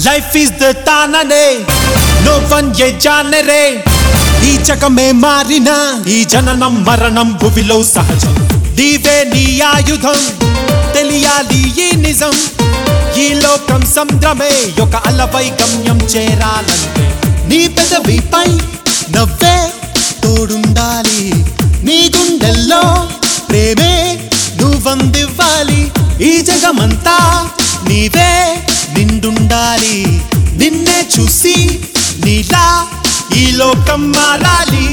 life is the తాననే no one ఏ జానరే ఈ జగమే మారిన ఈ జననం మరణం భువిలో సహజం నీవే నీ ఆయుధం తెలియాలి ఈ నిజం ఈ లోకం సంద్రమే ఒక అలవై గమ్యం చేరాలంటే నీ పెదవిపై నవ్వే తోడుండాలి నీ గుండెల్లో ప్రేమే నువ్వందివ్వాలి ఈ జగమంతా నీవే నిండుండాలి నిన్నే చూసి నీలా ఈ లోకం మారాలి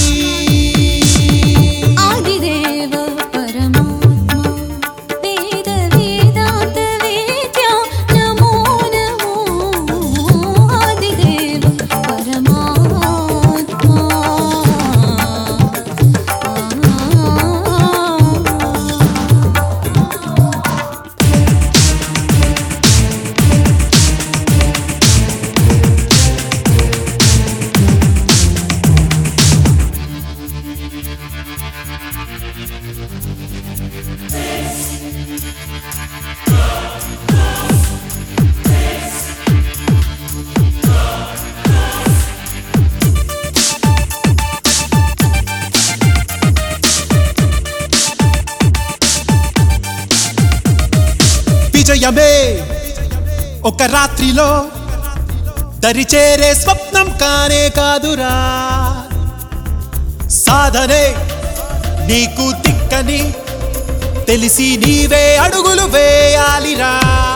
ఆదిదేవ పరమాత్మ వేద వేదాంత వేద్య నమో నమో ఆదిదేవ పరమాత్మ విజయమే ఒక రాత్రిలో దరిచేరే స్వప్నం కానే కాదురా సాధనే నీకు తిక్కని తెలిసి నీవే అడుగులు వేయాలిరా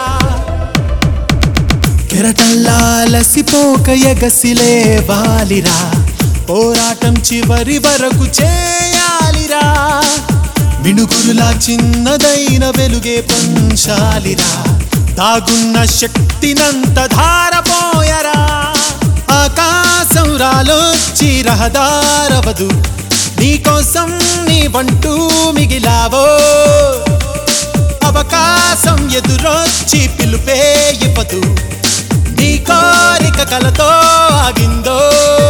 కెరటల్లాలసిపోక ఎగసిలే వాలిరా పోరాటం చివరి వరకు చేయాలిరా మినుగురులా చిన్నదైన వెలుగే పంచాలిరా దాగున్న శక్తినంత ధారపోయరా ఆకాశం రాలొచ్చి రహదారవదు నీకోసం నీ వంటూ మిగిలావో అవకాశం ఎదురొచ్చి పిలుపే ఇవ్వదు నీ కోరిక కలతో ఆగిందో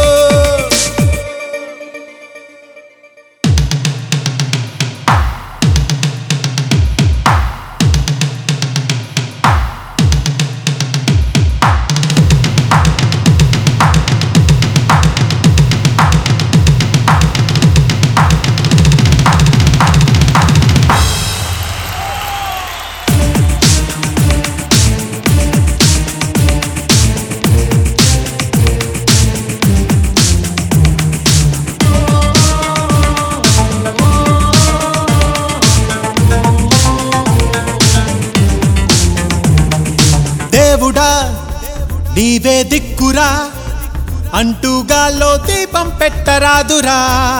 దేవుడా నీవే దిక్కురా అంటూ గాల్లో దీపం పెట్టరాదురా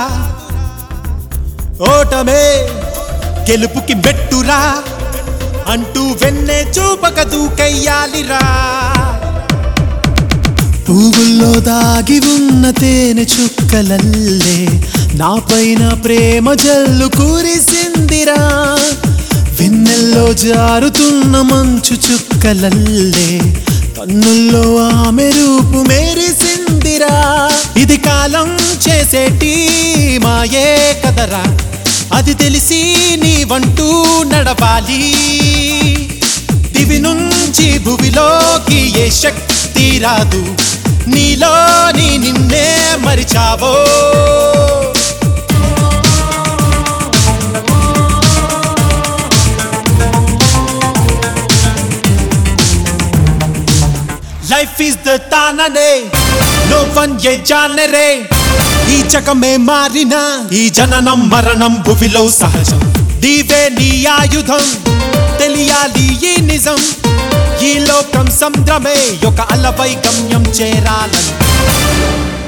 ఓటమే గెలుపుకి మెట్టురా అంటూ వెన్నే చూపక దూకయ్యాలిరా పువ్వుల్లో దాగి ఉన్న తేనె చుక్కలల్లే నా పైన ప్రేమ జల్లు కురిసిందిరా వెన్నెల్లో జారుతున్న మంచు చుక్కలల్లే కన్నుల్లో ఆమె రూపు మెరిసిందిరా ఇది కాలం చేసేటి మాయే కదరా అది తెలిసి నీ వంటూ నడవాలి దివి నుంచి భువిలోకి ఏ శక్తి రాదు నీలోని నిన్నే మరిచావో లైఫ్ ఈస్ ద తాననే నో వన్ ఏ జానరే ఈ జగమే మారిన ఈ జననం మరణం భువిలో సహజం నీవే నీ ఆయుధం తెలియాలి ఈ నిజం ఈ లోకం సంద్రమే ఒక అలవై గమ్యం చేరాలని